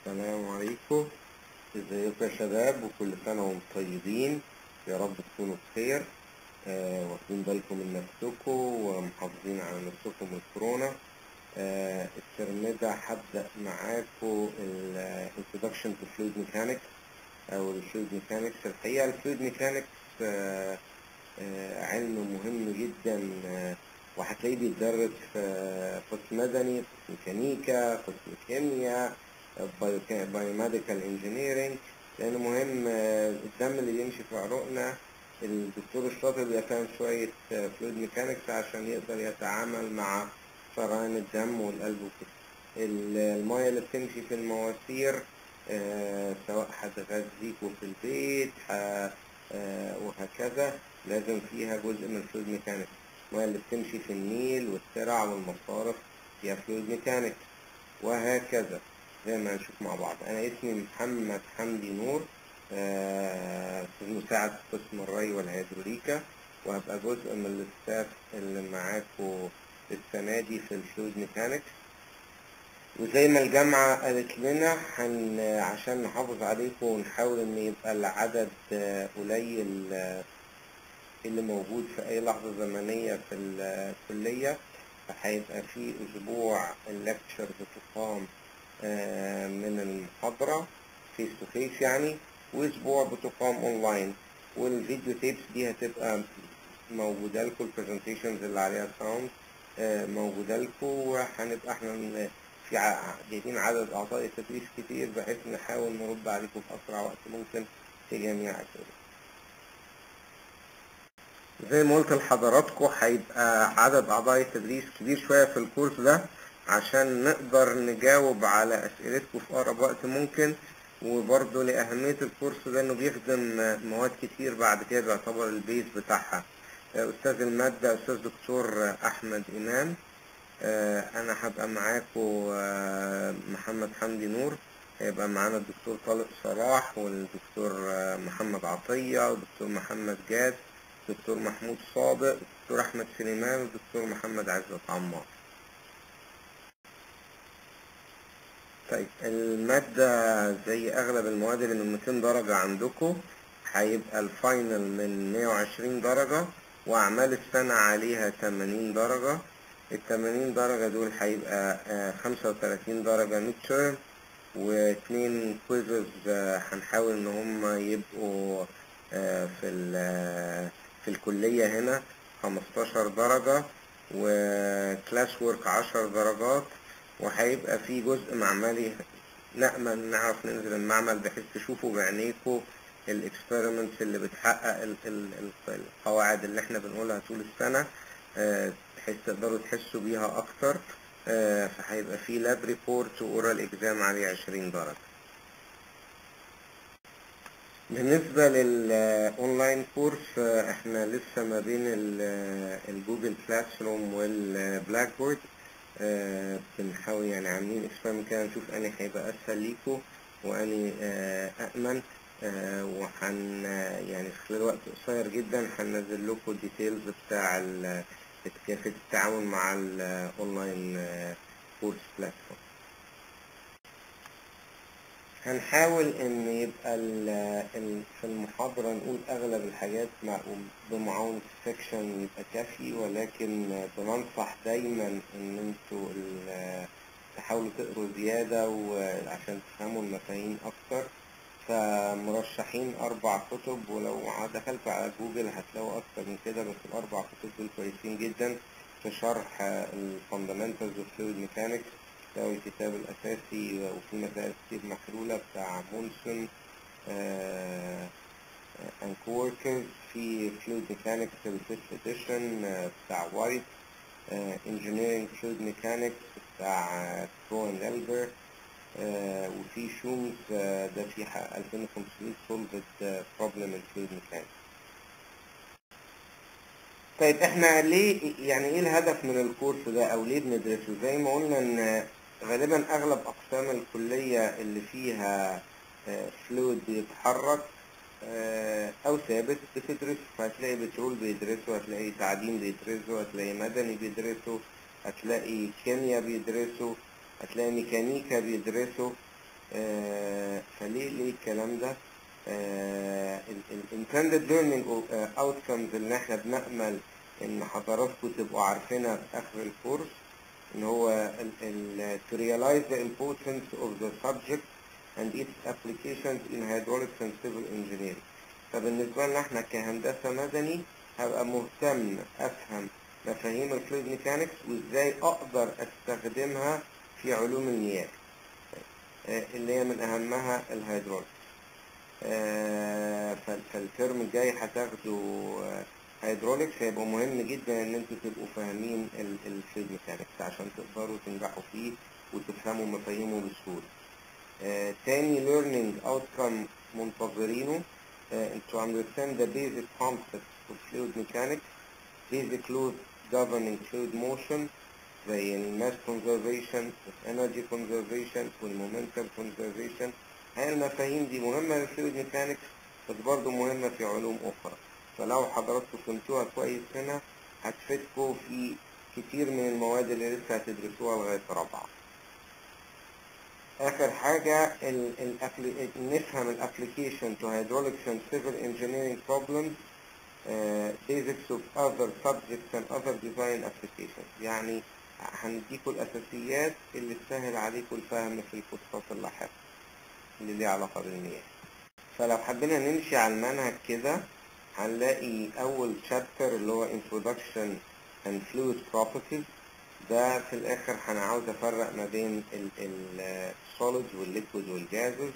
السلام عليكم ازيكم يا شباب وكل سنة وانتم طيبين يا رب تكونوا بخير آه واخدين بالكم من نفسكم ومحافظين على نفسكم من الكورونا آه الترم ده هبدأ معاكم ال Introduction to Fluid Mechanics أو ال Fluid Mechanics الحقيقة ال Fluid Mechanics آه آه علم مهم جدا آه وهتلاقيه بيتدرس في قسم مدني قسم ميكانيكا قسم كيمياء بايوميديكال انجينيرنج لأنه مهم آه، الدم اللي بيمشي في عروقنا الدكتور الشاطر بيبقى فاهم شوية فلويد ميكانكس عشان يقدر يتعامل مع سرعان الدم والقلب وكده ال- المية اللي بتمشي في المواسير آه، سواء هتغذيكوا في البيت ه- آه، وهكذا لازم فيها جزء من الفلويد ميكانكس المية اللي بتمشي في النيل والترع والمصارف فيها فلويد ميكانكس وهكذا زي ما هنشوف مع بعض انا اسمي محمد حمدي نور آه، مساعد في قسم الري والهيدروليكا وهبقى جزء من الاستاف اللي معاكم السنة دي في الفلويد ميكانكس وزي ما الجامعة قالت لنا هن عشان نحافظ عليكم ونحاول ان يبقى العدد آه، قليل آه، اللي موجود في اي لحظة زمنية في الكلية فهيبقى في اسبوع اللكتشر بتقام آه، من المحاضرة فيس تو فيس يعني واسبوع بتقام اونلاين والفيديو تيبس دي هتبقى موجودة لكم البرزنتيشنز اللي عليها ساوند موجودة لكم وهنبقى احنا ن- في ع- جايبين عدد اعضاء التدريس كتير بحيث نحاول نرد عليكم في اسرع وقت ممكن في جميع اسئلة زي ما قلت لحضراتكم هيبقى عدد أعضاء التدريس كبير شوية في الكورس ده عشان نقدر نجاوب على أسئلتكم في أقرب وقت ممكن وبرضه لأهمية الكورس ده إنه بيخدم مواد كتير بعد كده بيعتبر البيز بتاعها أستاذ المادة أستاذ دكتور أحمد إمام آه، أنا هبقى معاكم آه، محمد حمدي نور هيبقى معانا الدكتور طارق صلاح والدكتور آه، محمد عطية والدكتور محمد جاد دكتور محمود صادق دكتور أحمد سليمان ودكتور محمد عزت عمار طيب المادة زي أغلب المواد اللي من 200 درجة عندكم هيبقى الفاينل من 120 درجة وأعمال السنة عليها 80 درجة ال 80 درجة دول هيبقى آه، 35 درجة ميد تيرم واتنين كويزز هنحاول إن هم يبقوا آه، في ال- في الكلية هنا 15 درجة وكلاس وورك 10 درجات وهيبقى في جزء معملي نأمل نعرف ننزل المعمل بحيث تشوفوا بعينيكوا الاكسبيرمنتس اللي بتحقق ال- ال- ال- القواعد اللي احنا بنقولها طول السنة آه، بحيث تقدروا تحسوا بيها أكتر آه، فهيبقى في لاب ريبورت وأورال إكزام عليه 20 درجة بالنسبة للأونلاين كورس آه، احنا لسه ما بين ال- الجوجل كلاس روم والبلاك بورد آه، بنحاول يعني عاملين اكسبيرمنت كده نشوف اني هيبقى اسهل ليكم واني آه، أأمن آه، وحن يعني في خلال وقت قصير جدا هننزل لكم الديتيلز بتاع ال- كيفية التعامل مع الأونلاين كورس بلاتفورم هنحاول ان يبقى ال- ال- في المحاضرة نقول اغلب الحاجات مع- بمعاونة السكشن يبقى كافي ولكن بننصح دايما ان انتوا ال- تحاولوا تقروا زيادة وعشان تفهموا المفاهيم اكتر فمرشحين اربع كتب ولو دخلتوا على جوجل هتلاقوا اكتر من كده بس الاربع كتب دول كويسين جدا في شرح الفاندامنتالز اوف فلويد ميكانكس ده الكتاب الأساسي وفي مسائل كتير محلولة بتاع مونسون أند كوركرز في فلويد ميكانكس الفيفث اديشن بتاع وايت انجينيرنج فلويد ميكانكس بتاع كروين إلبر آه، وفي شومز آه، ده في ح- 2500 solved problem in fluid mechanics طيب احنا ليه يعني ايه الهدف من الكورس ده او ليه بندرسه زي ما قلنا ان غالبا اغلب اقسام الكلية اللي فيها فلويد بيتحرك آه، او ثابت بتدرس هتلاقي بترول بيدرسوا هتلاقي تعدين بيدرسوا هتلاقي مدني بيدرسوا هتلاقي كيمياء بيدرسوا هتلاقي ميكانيكا بيدرسوا آه، فليه ليه الكلام ده الانتندد ليرنينج اوتكمز اللي احنا بنأمل ان حضراتكم تبقوا عارفينها في اخر الكورس ان هو ال- ال- to realize the importance of the subject and its applications in hydraulics and civil engineering فبالنسبة لنا احنا كهندسة مدني هبقى مهتم افهم مفاهيم الفلويد ميكانكس وازاي اقدر استخدمها في علوم المياه آه، اللي هي من اهمها الهيدروليك آه، فال- فالترم الجاي هتاخدوا هيدروليكس هيبقى مهم جدا ان انتوا تبقوا فاهمين الفلويد ميكانكس عشان تقدروا تنجحوا فيه وتفهموا مفاهيمه بسهولة آه، تاني learning outcome منتظرينه آه، to understand the basic concepts of fluid mechanics basic laws governing fluid motion زي الماس conservation energy conservation والmomentum conservation هي المفاهيم دي مهمة للفلويد ميكانكس بس برضه مهمة في علوم أخرى فلو حضراتكم فهمتوها كويس هنا هتفيدكم في كتير من المواد اللي لسه هتدرسوها لغاية رابعة آخر حاجة ال ال نفهم الابليكيشن to hydraulics and civil engineering problems uh, basics of other subjects and other design applications يعني هنديكوا الأساسيات اللي تسهل عليكم الفهم في الكورسات اللاحقة اللي ليها علاقة بالمياه فلو حبينا نمشي على المنهج كده هنلاقي أول شابتر اللي هو Introduction and Fluid Properties ده في الآخر أنا عاوز أفرق ما بين السوليد والليكويد والجازز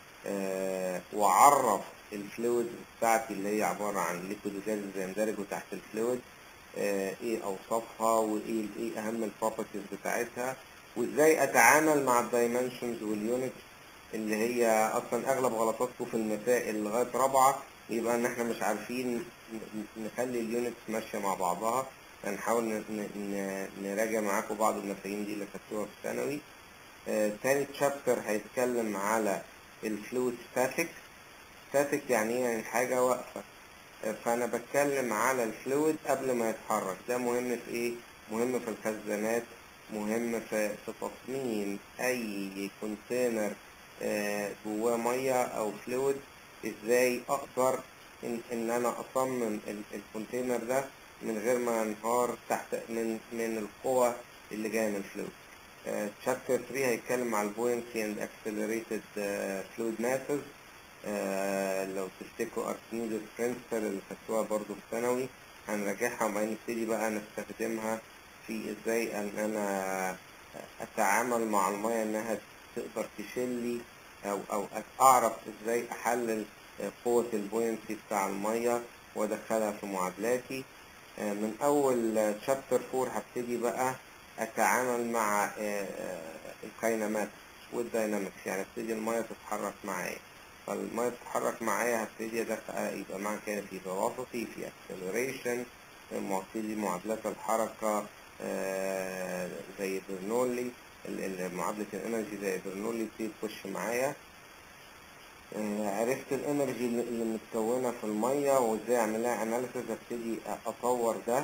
وأعرف الفلويد بتاعتي اللي هي عبارة عن ليكويد وجازز يندرجوا تحت الفلويد آه، ايه اوصافها وايه ايه اهم البروبرتيز بتاعتها وازاي اتعامل مع الدايمنشنز واليونتس اللي هي اصلا اغلب غلطاتكم في المسائل لغايه رابعه يبقى ان احنا مش عارفين ن- نخلي اليونتس ماشيه مع بعضها هنحاول ن- ن- نراجع معاكم بعض المفاهيم دي اللي خدتوها في ثانوي آه، تاني تشابتر هيتكلم على الفلويد ستاتيك ستاتيك يعني ايه يعني حاجه واقفه فانا بتكلم على الفلويد قبل ما يتحرك ده مهم في ايه مهم في الخزانات مهم في, في تصميم اي كونتينر آه، جواه ميه او فلويد ازاي اقدر ان, إن انا اصمم ال- الكونتينر ده من غير ما ينهار تحت من من القوة اللي جاية من الفلويد شابتر 3 هيتكلم على البوينسي اند اكسلريتد فلويد ماسز آه، لو تفتكروا اركيميدس برنسبل اللي خدتوها برضو في ثانوي هنراجعها وبعدين نبتدي بقى نستخدمها في ازاي ان انا اتعامل مع المية انها تقدر تشيلي او او اعرف ازاي احلل آه، قوة البوينسي بتاع المية وادخلها في معادلاتي آه، من اول شابتر 4 هبتدي بقى اتعامل مع الكايناماتكس والداينامكس يعني ابتدي المية تتحرك معايا فالمية تتحرك معايا هبتدي ادخل يبقى معنى كده في velocity في acceleration معطيلي معادلات الحركة آه، زي برنولي ال- ال- معادلة الانرجي زي برنولي بتبتدي تخش معايا آه، عرفت الانرجي اللي اللي متكونة في المية وازاي اعمل لها اناليسيس ابتدي اطور ده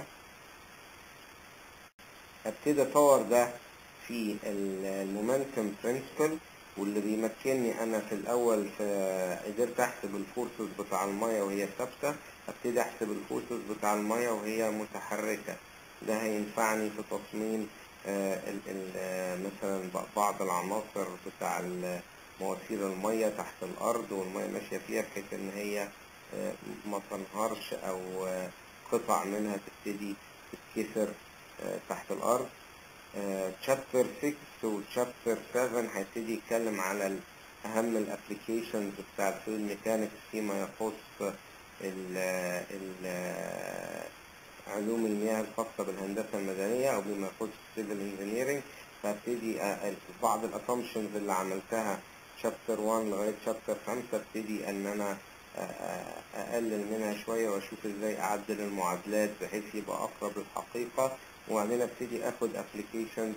ابتدي اطور ده في المومنتم برنسبل واللي بيمكنني انا في الاول في قدرت احسب الفورسز بتاع المية وهي ثابتة ابتدي احسب الفورسز بتاع المية وهي متحركة ده هينفعني في تصميم آه، ال- ال- آه، مثلا ب- بعض العناصر بتاع ال- مواسير المية تحت الأرض والمية ماشية فيها بحيث إن هي آه، ما تنهارش أو آه، قطع منها تبتدي تتكسر آه، تحت الأرض تشابتر 6 وتشابتر 7 هيبتدي يتكلم على ال- أهم الابليكيشنز بتاع الفلويد ميكانكس فيما يخص ال ال علوم المياه الخاصة بالهندسة المدنية أو بما يخص السيفل انجينيرنج فابتدي أ- بعض الاسامبشنز اللي عملتها شابتر 1 لغاية شابتر 5 ابتدي إن أنا أ- أ- أقلل منها شوية وأشوف إزاي أعدل المعادلات بحيث يبقى أقرب للحقيقة وبعدين ابتدي اخد ابلكيشن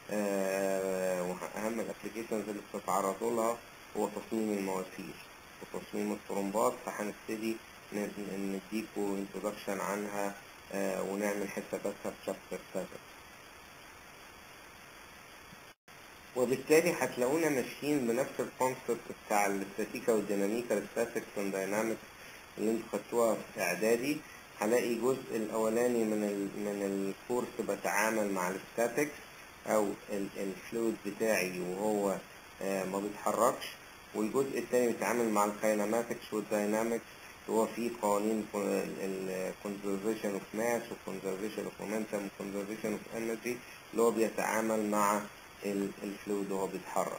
واهم الابلكيشنز اللي بتتعرضوا لها هو تصميم المواسير وتصميم الطرمبات فهنبتدي ن- ن- نديكوا انترودكشن عنها آه، ونعمل حساباتها في شابتر 7 وبالتالي هتلاقونا ماشيين بنفس الكونسبت بتاع الاستاتيكا والديناميكا الستاتكس والداينامكس اللي انتوا خدتوها في اعدادي هلاقي الجزء الاولاني من ال من الكورس بتعامل مع الستاتكس او الفلويد بتاعي وهو آه، ما بيتحركش والجزء الثاني بيتعامل مع الكايناماتكس والداينامكس اللي هو فيه قوانين الكونزرفيشن اوف ماس وكونزرفيشن اوف مومنتم وكونزرفيشن اوف انرجي اللي هو بيتعامل مع ال- الفلويد وهو بيتحرك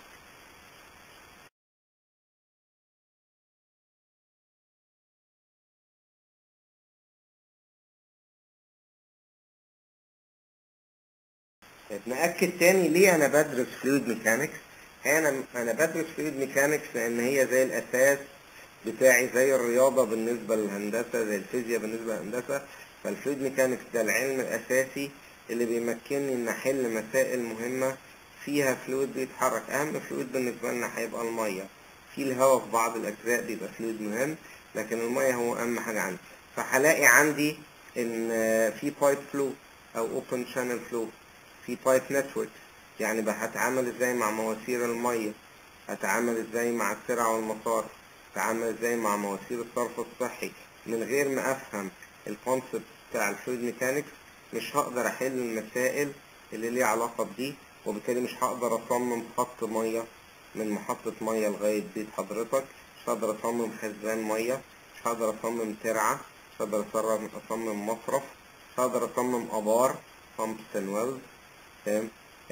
طيب نأكد تاني ليه أنا بدرس فلويد ميكانكس أنا أنا بدرس فلويد ميكانكس لأن هي زي الأساس بتاعي زي الرياضة بالنسبة للهندسة زي الفيزياء بالنسبة للهندسة فالفلويد ميكانكس ده العلم الأساسي اللي بيمكنني إن أحل مسائل مهمة فيها فلويد بيتحرك أهم فلويد بالنسبة لنا هيبقى المية في الهواء في بعض الأجزاء بيبقى فلويد مهم لكن المية هو أهم حاجة عندي فهلاقي عندي إن في بايب فلو أو اوبن شانل فلو في بايب نتورك يعني بقى هتعامل ازاي مع مواسير المية هتعامل ازاي مع الترع والمصارف هتعامل ازاي مع مواسير الصرف الصحي من غير ما افهم الكونسبت بتاع الفلويد ميكانكس مش هقدر احل المسائل اللي ليها علاقة بدي وبالتالي مش هقدر اصمم خط مية من محطة مية لغاية بيت حضرتك مش هقدر اصمم خزان مية مش هقدر اصمم ترعة مش هقدر أصرف- اصمم مصرف مش هقدر اصمم ابار pumps and wells تمام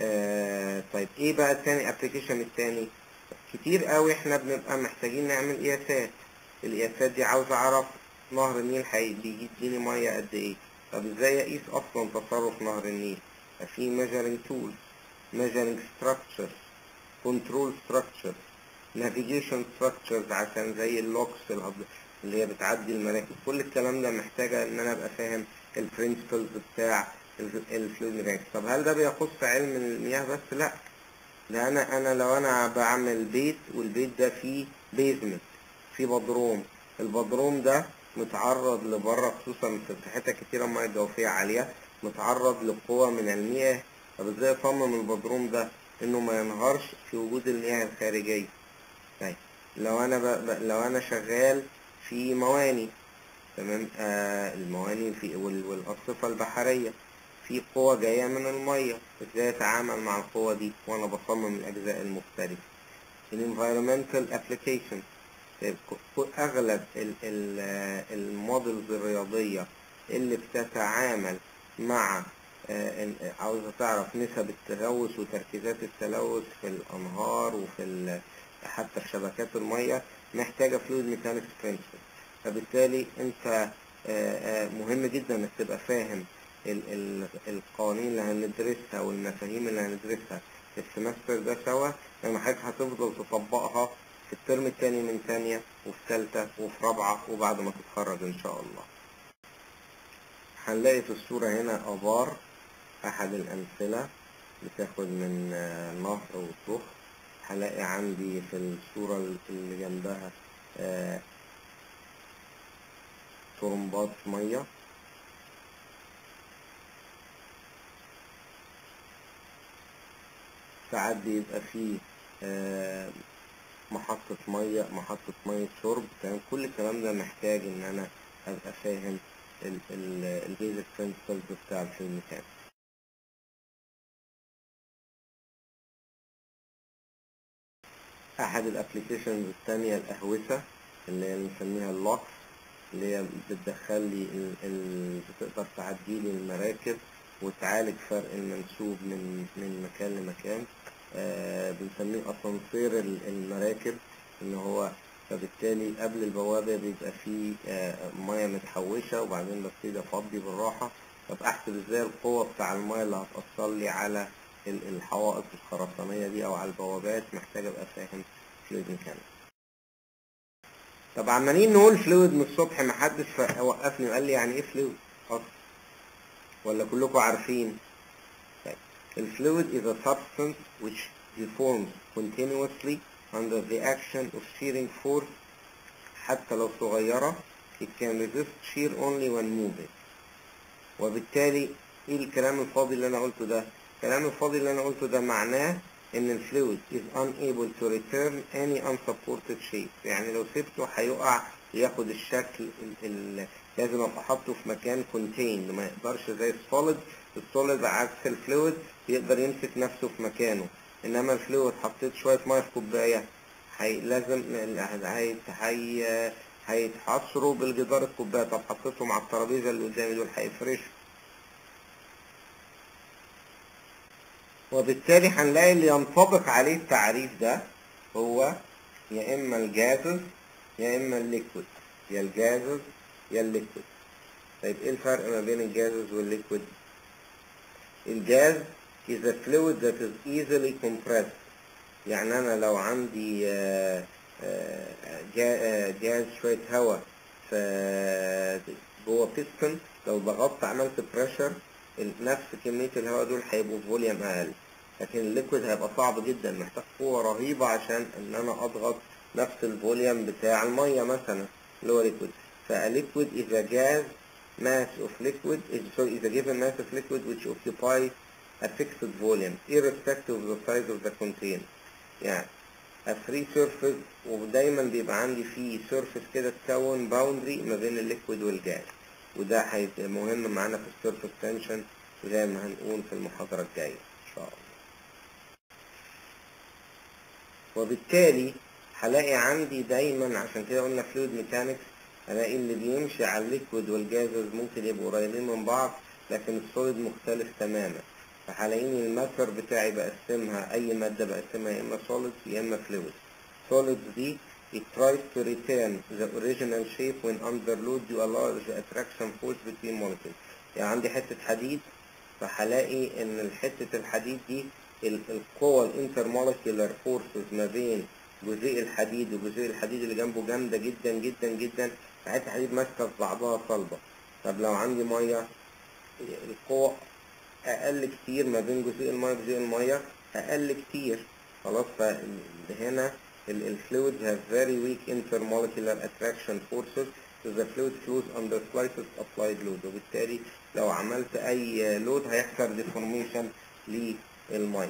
آه طيب ايه بقى التاني ابلكيشن التاني كتير قوي احنا بنبقى محتاجين نعمل قياسات القياسات دي عاوز اعرف نهر النيل هي- بيديني ميه قد ايه طب ازاي اقيس اصلا تصرف نهر النيل في measuring tools measuring structures control structures navigation structures عشان زي اللوكس الهض- اللي هي بتعدي المراكب كل الكلام ده محتاجة ان انا ابقى فاهم البرنسبلز بتاع الفلويد ميكانكس طب هل ده بيخص علم المياه بس لا ده انا انا لو انا بعمل بيت والبيت ده فيه بيزمنت فيه بدروم البدروم ده متعرض لبره خصوصا في حتت كتيرة المياه الجوفية عالية متعرض لقوة من المياه طب ازاي اصمم البدروم ده انه ما ينهارش في وجود المياه الخارجية طيب لو انا ب... ب... لو انا شغال في مواني تمام آه المواني في وال... والأرصفة البحرية في قوة جاية من المية ازاي اتعامل مع القوة دي وانا بصمم الاجزاء المختلفة الانفيرومنتال ابلكيشن اغلب ال... ال... المودلز الرياضية اللي بتتعامل مع آه، إن- عاوزة تعرف نسب التلوث وتركيزات التلوث في الأنهار وفي ال- حتى في شبكات المية محتاجة فلويد ميكانكس برنسبل فبالتالي أنت آه، آه، مهم جدا إنك تبقى فاهم ال- ال- القوانين اللي هندرسها والمفاهيم اللي هندرسها في السمستر ده سوا لما حضرتك هتفضل تطبقها في الترم التاني من تانية وفي تالتة وفي رابعة وبعد ما تتخرج إن شاء الله هنلاقي في الصورة هنا آبار أحد الأمثلة بتاخد من آه، نهر وطخ هلاقي عندي في الصورة اللي جنبها آه، طرمبات مية ساعات بيبقى فيه آه، محطة مية محطة مية شرب تمام كل الكلام ده محتاج إن أنا أبقى فاهم البيزك برنسبلز بتاع الفيلم كام أحد الأبليكيشنز التانية الأهوسة اللي هي بنسميها اللوكس اللي هي بتدخل لي ال... ال... بتقدر تعدي لي المراكب وتعالج فرق المنسوب من من مكان لمكان آه بنسميه أسانسير ال- المراكب إن هو فبالتالي قبل البوابة بيبقى فيه آه مية متحوشة وبعدين ببتدي أفضي بالراحة طب أحسب إزاي القوة بتاع المية اللي هتأثر لي على ال- الحوائط الخرسانية دي أو على البوابات محتاج أبقى فاهم فلويد ميكانيكس طب عمالين نقول فلويد من الصبح محدش ف- وقفني وقال لي يعني ايه فلويد اصلا ولا كلكم عارفين طيب الفلويد is a substance which deforms continuously under the action of shearing force حتى لو صغيرة it can resist shear only when moving وبالتالي ايه الكلام الفاضي اللي انا قلته ده الكلام الفاضي اللي انا قلته ده معناه ان الفلويد is unable to return any unsupported shape يعني لو سبته هيقع ياخد الشكل ال ال لازم ابقى حاطه في مكان contained ما يقدرش زي السوليد السوليد عكس الفلويد يقدر يمسك نفسه في مكانه انما الفلويد حطيت شويه ميه في كوبايه هي لازم هي هي هيتحصروا بالجدار الكوبايه طب حطيتهم على الترابيزه اللي قدامي دول هيفرشوا وبالتالي هنلاقي اللي ينطبق عليه التعريف ده هو يا اما الجازز يا اما الليكويد يا الجازز يا الليكويد طيب ايه الفرق ما بين الجازز والليكويد الجاز is a fluid that is easily compressed يعني انا لو عندي آه، آه، جا- آه، جاز شوية هواء في جوه بيستون لو ضغطت عملت بريشر نفس كمية الهواء دول هيبقوا في فوليوم أقل لكن الليكويد هيبقى صعب جدا محتاج قوة رهيبة عشان إن أنا أضغط نفس الفوليوم بتاع المية مثلا اللي هو ليكويد فالليكويد is a gas mass of liquid is sorry is a given mass of liquid which occupies a fixed volume irrespective of the size of the container يعني a free surface ودايما بيبقى عندي فيه surface كده تكون boundary ما بين الليكويد والجاز وده هيبقى مهم معانا في السيرفس تنشن زي ما هنقول في المحاضرة الجاية إن شاء الله وبالتالي هلاقي عندي دايما عشان كده قلنا فلويد ميكانكس هلاقي اللي بيمشي على الليكويد والجازز ممكن يبقوا قريبين من بعض لكن السوليد مختلف تماما فهلاقيني الماثر بتاعي بقسمها أي مادة بقسمها يا إما سوليد يا إما فلويد solids دي it tries to return the original shape when under load you allow the attraction force between molecules يعني عندي حتة حديد فهلاقي ان حتة الحديد دي ال- القوة الانترمولكيولار فورسز ما بين جزيء الحديد وجزيء الحديد اللي جنبه جامدة جدا جدا جدا فحتة الحديد ماسكة في بعضها صلبة طب لو عندي مية القوة أقل كتير ما بين جزيء المية وجزيء المية أقل كتير خلاص فهنا الفلويد have very weak intermolecular attraction forces so the fluid flows under slightest applied load وبالتالي لو عملت أي لود هيحصل deformation للمية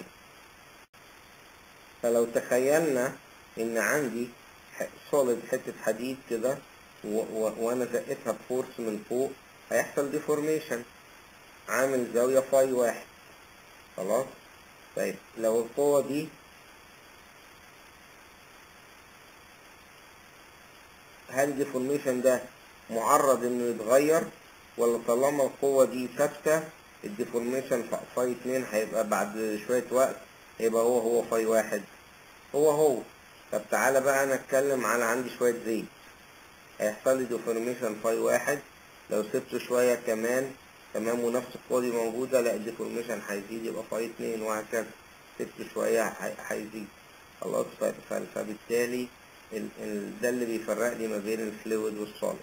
فلو تخيلنا إن عندي solid حتة حديد كده و- و- وأنا زقتها بفورس من فوق هيحصل deformation عامل زاوية فاي واحد خلاص طيب لو القوة دي هل الديفورميشن ده معرض انه يتغير ولا طالما القوة دي ثابتة الديفورميشن فاي اتنين هيبقى بعد شوية وقت هيبقى هو هو فاي واحد هو هو طب تعالى بقى انا اتكلم على عندي شوية زيت هيحصل لي ديفورميشن فاي واحد لو سبته شوية كمان تمام ونفس القوة دي موجودة لا الديفورميشن هيزيد يبقى فاي اتنين وهكذا سبته شوية هي- هيزيد خلاص ف- ف- فبالتالي ال- ال- ده اللي بيفرق لي ما بين الفلويد والسوليد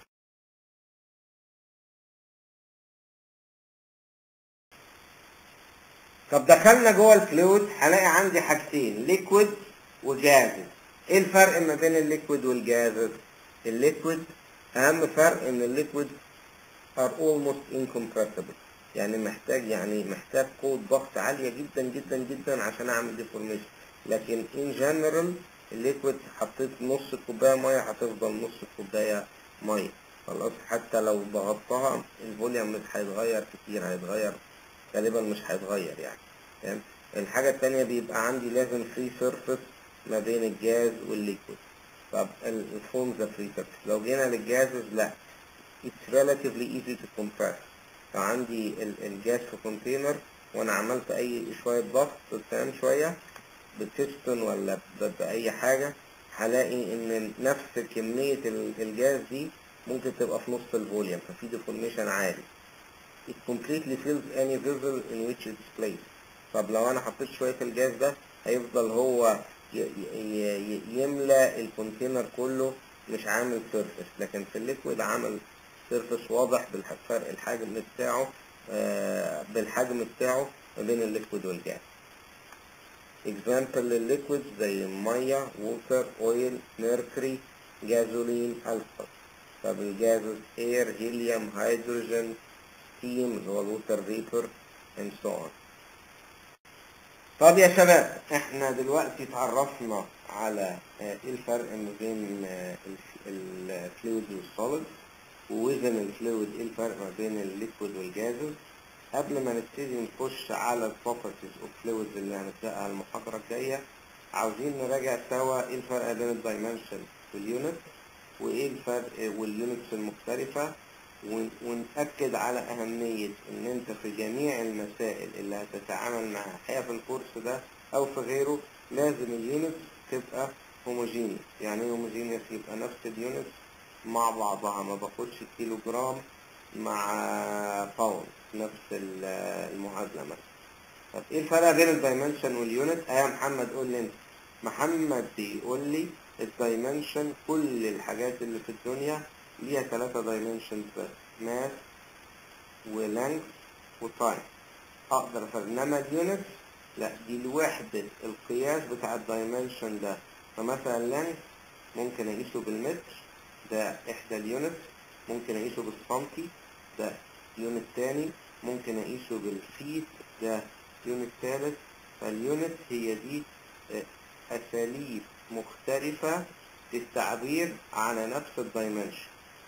طب دخلنا جوه الفلويد هلاقي عندي حاجتين ليكويد وجازز ايه الفرق ما بين الليكويد والجازز الليكويد اهم فرق ان الليكويد are almost incompressible يعني محتاج يعني محتاج قوة ضغط عالية جدا جدا جدا عشان اعمل ديفورميشن لكن in general الليكويد حطيت نص كوباية مية هتفضل نص كوباية مية خلاص حتى لو ضغطتها الفوليوم مش هيتغير كتير هيتغير غالبا مش هيتغير يعني تمام الحاجة التانية بيبقى عندي لازم فري سيرفيس ما بين الجاز والليكويد طب الفورم ذا فري سيرفيس لو جينا للجازز لا it's relatively easy to compress لو عندي ال- الجاز في كونتينر وانا عملت اي شوية ضغط تمام شوية بتستون ولا ب- بأي حاجة هلاقي ان نفس كمية ال- الجاز دي ممكن تبقى في نص الفوليوم ففي ديفورميشن عالي it completely fills any vessel in which it's placed طب لو انا حطيت شوية الجاز ده هيفضل هو ي- ي- ي- يملى الكونتينر كله مش عامل سيرفس لكن في الليكويد عامل سيرفس واضح بالفرق الحجم بتاعه آه، بالحجم بتاعه ما بين الليكويد والجاز example للليكويد زي مية ووتر اويل ميركوري جازولين الفا طب الجازز اير هيليوم هيدروجين ستيم اللي هو الووتر فيبر and so on طب يا شباب احنا دلوقتي اتعرفنا على آه، ايه الفرق ما بين الفلويد والسوليد ووزن الفلويد ايه الفرق ما بين الليكويد والجازز قبل ما نبتدي نخش على البروبرتيز اوف فلويدز اللي هنبداها المحاضره الجايه عاوزين نراجع سوا ايه الفرق بين الدايمنشن واليونت وايه الفرق واليونتس المختلفه ون- ونأكد على أهمية إن أنت في جميع المسائل اللي هتتعامل معاها هي في الكورس ده أو في غيره لازم اليونتس تبقى هوموجينيوس يعني ايه هوموجينيوس يبقى نفس اليونتس مع بعضها ما باخدش كيلو جرام مع باوند نفس ال- المعادلة مثلا طب ايه الفرق بين الدايمنشن واليونت؟ اه يا محمد قول لي انت محمد بيقول لي الدايمنشن كل الحاجات اللي في الدنيا ليها ثلاثة دايمنشنز بس ماس ولانث وتايم اقدر افرق انما اليونت لا دي الوحدة القياس بتاع الدايمنشن ده فمثلا لانث ممكن اقيسه بالمتر ده احدى اليونت ممكن اقيسه بالسنتي ده يونت تاني ممكن اقيسه بالفيت ده يونت تالت فاليونت هي دي آه، اساليب مختلفة في التعبير على نفس الدايمنشن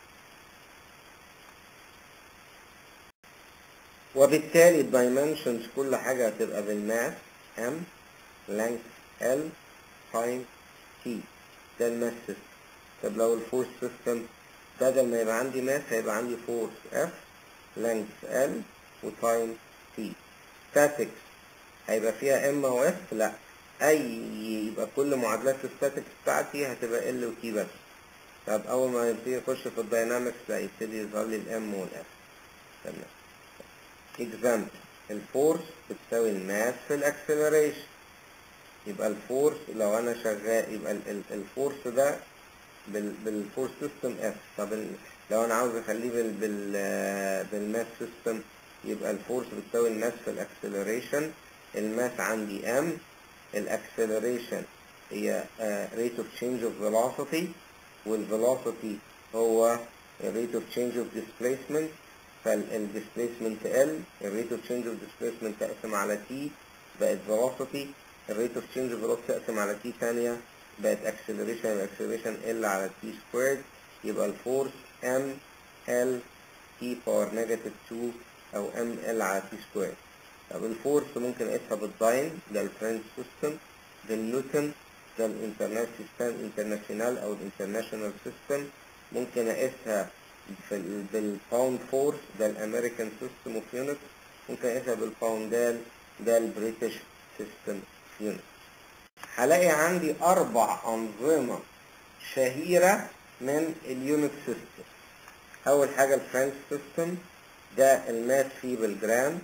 وبالتالي الدايمنشنز كل حاجة هتبقى بالماس M length L time T ده الماس سيستم طب لو الفورس سيستم بدل ما يبقى عندي ماس هيبقى عندي فورس F length L وتايم T statics هيبقى فيها M و F لا أي يبقى كل معادلات الستاتكس بتاعتي هتبقى L و T بس طب أول ما يبتدي يخش في الداينامكس لا يبتدي يظهر لي الام والاف تمام اكزامبل الفورس بتساوي الماس في الاكسلريشن يبقى الفورس لو انا شغال يبقى ال- ال- الفورس ده بال بالفورس سيستم اف طب ال- لو انا عاوز اخليه بال بال بالماس سيستم يبقى الفورس بتساوي الماس في الاكسلريشن الماس عندي ام الاكسلريشن هي rate of change of velocity والvelocity هو rate of change of displacement فالديسبيسمنت ال الريت اوف تشينج اوف ديسبيسمنت تقسم على تي بقت velocity الريت اوف تشينج اوف velocity تقسم على تي ثانيه بقت acceleration الاكسلريشن ال على تي سكويرد يبقى الفورس ام ال تي باور نيجاتيف 2 او ام ال على تي سكويرد طب الفورس ممكن اقيسها بالداين ده الفرنش سيستم بالنيوتن ده الانترناشونال او الانترناشونال سيستم ممكن اقيسها في ال- بالباوند فورس ده الامريكان سيستم اوف يونت ممكن اقيسها بالباوندال ده البريتش سيستم يونت هلاقي عندي اربع انظمه شهيره من اليونت سيستم اول حاجه الفرنش سيستم ده الماس فيه بالجرام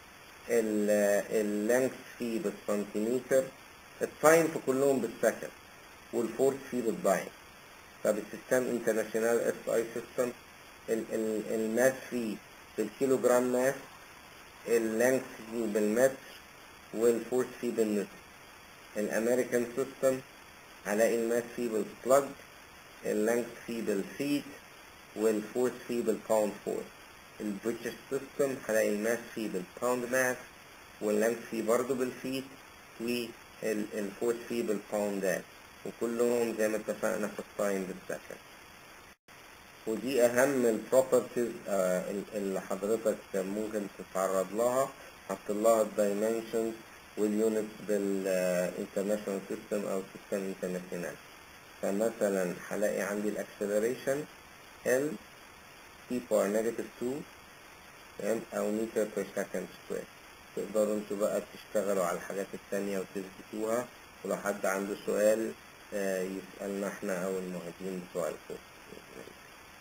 اللينث فيه بالسنتيمتر التايم في كلهم بالسكند والفورس فيه بالداين طب السيستم انترناشونال اس اي سيستم الماس فيه بالكيلو جرام ماس اللينث فيه بالمتر والفورس فيه بالنيوتن الامريكان سيستم هلاقي الماس فيه بالسلج اللينث فيه بالفيت والفورس فيه بالباوند فورس البريتش سيستم هلاقي الماس فيه بالباوند ماس واللينث فيه برضه بالفيت والفورس فيه بالباوندات وكلهم زي ما اتفقنا في التايم بالسكند ودي اهم البروبرتيز اللي حضرتك ممكن تتعرض لها حط لها الدايمنشنز واليونتس بالانترناشونال سيستم او سيستم انترناشونال فمثلا هلاقي عندي الاكسلريشن ال t باور نيجاتيف 2 تمام او متر بير سكند سكوير تقدروا انتوا بقى تشتغلوا على الحاجات التانية وتثبتوها ولو حد عنده سؤال آه، يسألنا احنا او المعيدين بتوع الكورس بإذن الله.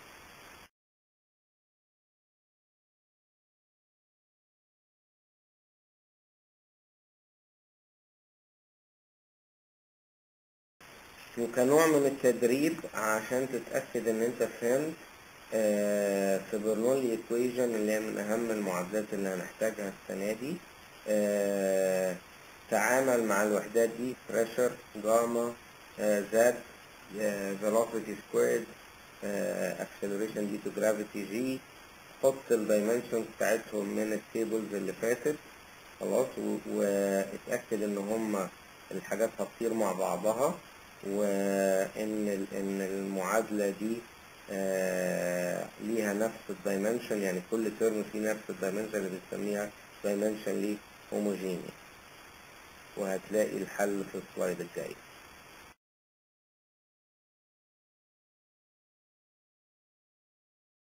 وكنوع من التدريب عشان تتأكد ان انت فهمت آه، في برنولي ايكويجن اللي هي من اهم المعادلات اللي هنحتاجها السنة دي آه، تعامل مع الوحدات دي pressure جاما زاد velocity squared آه، acceleration due to gravity g حط الدايمنشنز بتاعتهم من التيبلز اللي فاتت خلاص و- واتأكد ان هما الحاجات هتطير مع بعضها وان ال- ان المعادلة دي آه، ليها نفس الدايمنشن يعني كل ترم فيه نفس الدايمنشن اللي بنسميها دايمنشن ليه هوموجينيوس وهتلاقي الحل في السلايد الجاي